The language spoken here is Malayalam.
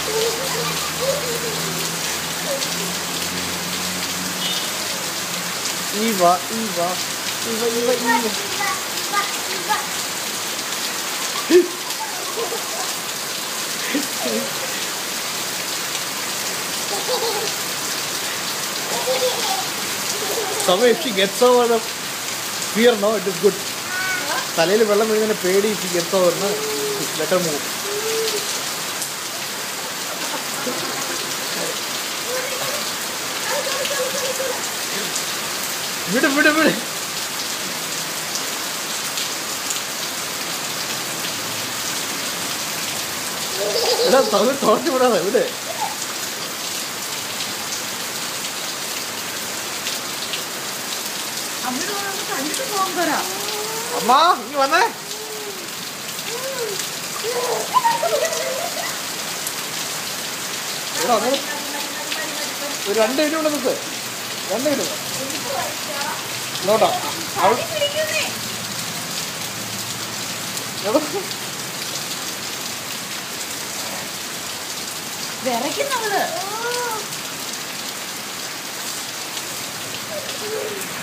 ഈവ ഈവ ഈവ ഈവ ഈവ സമയം if she gets over the fear no it is good തലയിൽ വെള്ളം വീഴുന്നതിന് പേടി if she gets over no let her move വിട് വിട് വിട് എടാ തമിഴ് തുറച്ചു വിടാതെ വിട് അവിടെ ഒന്ന് കണ്ടിട്ട് പോകാൻ പറ അമ്മ ഇങ്ങ് വന്നേ എടാ അങ്ങനെ ഒരു രണ്ട് മിനിറ്റ് കൊണ്ട് നിൽക്ക് രണ്ട് മിനിറ്റ് നോട്ടാ അവൾ എടാ, വിറയ്ക്കുന്നവള്